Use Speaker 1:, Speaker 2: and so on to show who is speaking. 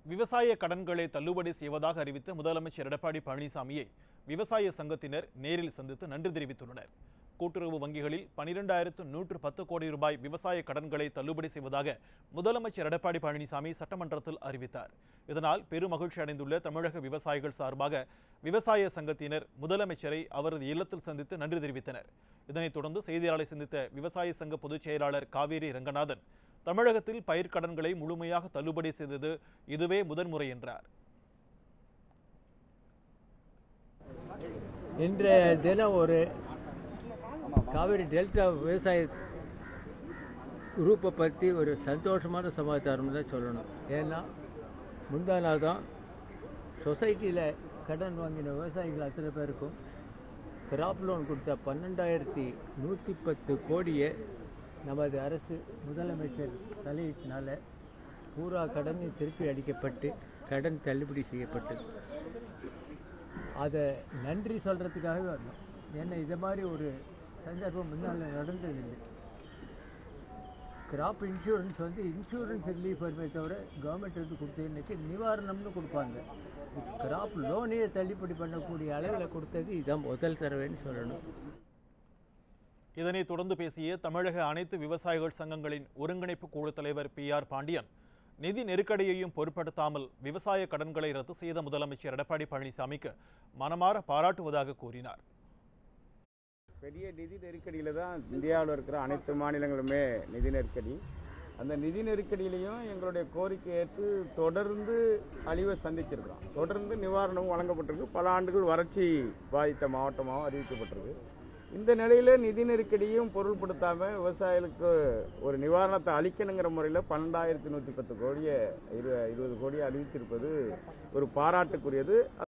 Speaker 1: விவசாய கடன்களை தள்ளுபடி செய்வதாக அறிவித்த முதலமைச்சர் எடப்பாடி பழனிசாமியை விவசாய சங்கத்தினர் நேரில் சந்தித்து நன்றி தெரிவித்துள்ளனர் கூட்டுறவு வங்கிகளில் பனிரெண்டாயிரத்து நூற்று பத்து கோடி ரூபாய் விவசாய கடன்களை தள்ளுபடி செய்வதாக முதலமைச்சர் எடப்பாடி பழனிசாமி சட்டமன்றத்தில் அறிவித்தார் இதனால் பெருமகிழ்ச்சி அடைந்துள்ள தமிழக விவசாயிகள் சார்பாக விவசாய சங்கத்தினர் முதலமைச்சரை அவரது இல்லத்தில் சந்தித்து நன்றி தெரிவித்தனர் இதனைத் தொடர்ந்து செய்தியாளரை சந்தித்த விவசாய சங்க பொதுச் செயலாளர் காவேரி ரங்கநாதன் தமிழகத்தில் பயிர்க்கடன்களை முழுமையாக தள்ளுபடி செய்தது இதுவே முதன்முறை என்றார்
Speaker 2: இன்றைய தினம் ஒரு காவிரி டெல்டா விவசாய குரூப்பை பற்றி ஒரு சந்தோஷமான சமாச்சாரம் தான் சொல்லணும் ஏன்னா முந்தா நாள் தான் சொசைட்டியில் கடன் வாங்கின விவசாயிகள் அத்தனை பேருக்கும் கிராப் லோன் கொடுத்த பன்னெண்டாயிரத்தி நூற்றி பத்து கோடியை நமது அரசு முதலமைச்சர் தலையீட்டினால பூரா கடனும் திருப்பி அளிக்கப்பட்டு கடன் தள்ளுபடி செய்யப்பட்டது அதை நன்றி சொல்கிறதுக்காகவே வரணும் ஏன்னா இது மாதிரி ஒரு சந்தர்ப்பம் முன்னால் நடந்ததில்லை கிராப் இன்சூரன்ஸ் வந்து இன்சூரன்ஸ் ரிலீஃப் வருமே தவிர கவர்மெண்ட் வந்து கொடுத்ததுன்னுக்கு நிவாரணம்னு கொடுப்பாங்க கிராப் லோனே தள்ளுபடி பண்ணக்கூடிய அளவில் கொடுத்தது இதான் முதல் தடவைன்னு சொல்லணும்
Speaker 1: இதனைத் தொடர்ந்து பேசிய தமிழக அனைத்து விவசாயிகள் சங்கங்களின் ஒருங்கிணைப்பு குழு தலைவர் பி ஆர் பாண்டியன் நிதி நெருக்கடியையும் பொருட்படுத்தாமல் விவசாய கடன்களை ரத்து செய்த முதலமைச்சர் எடப்பாடி பழனிசாமிக்கு மனமாற பாராட்டுவதாக கூறினார்
Speaker 3: பெரிய நிதி நெருக்கடியில் தான் இந்தியாவில் இருக்கிற அனைத்து மாநிலங்களுமே நிதி நெருக்கடி அந்த நிதி நெருக்கடியிலையும் எங்களுடைய கோரிக்கை ஏற்று தொடர்ந்து அழிவை சந்திச்சிருக்கிறோம் தொடர்ந்து நிவாரணமும் வழங்கப்பட்டிருக்கு பல ஆண்டுகள் வறட்சி பாதித்த மாவட்டமாகவும் அறிவிக்கப்பட்டிருக்கு இந்த நிலையில நிதி நெருக்கடியும் பொருள்படுத்தாம விவசாயிகளுக்கு ஒரு நிவாரணத்தை அளிக்கணுங்கிற முறையில் பன்னெண்டாயிரத்தி நூற்றி பத்து கோடியை இரு இருபது கோடியை அறிவித்திருப்பது ஒரு பாராட்டுக்குரியது